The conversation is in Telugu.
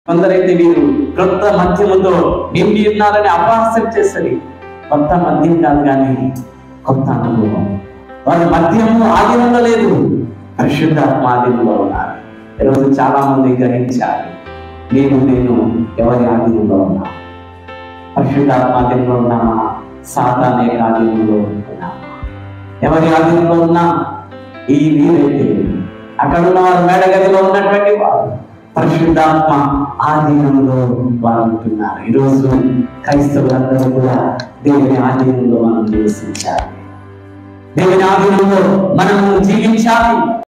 కొందరైతే వీరు క్రొత్త మద్యముతో నిండి ఉన్నారని అపహాస్యం చేసరి కొత్త మద్యం కాదు కానీ కొత్త అనుభవం వారి మద్యము ఆధీనంలో లేదు పరిశుద్ధాత్మ ఆధీనంలో ఉన్నారు ఈరోజు చాలా మంది గ్రహించాలి నేను నేను ఎవరి ఆధీనంలో ఉన్నా పరిశుద్ధాత్మ ఆధీనంలో ఉన్నామా సాతానే ఆధీనంలో ఉన్నామా ఎవరి ఆధీనంలో ఉన్నా ఈ వీరైతే అక్కడ ఉన్న వారు మేడగదిలో ఉన్నటువంటి వారు పరిశుద్ధాత్మ ఆధీనంలో వారు ఉంటున్నారు ఈరోజు క్రైస్తవులందరూ కూడా దేవుని ఆధీనంలో మనం నివసించాలి దేవుని ఆధీనంలో మనం జీవించాలి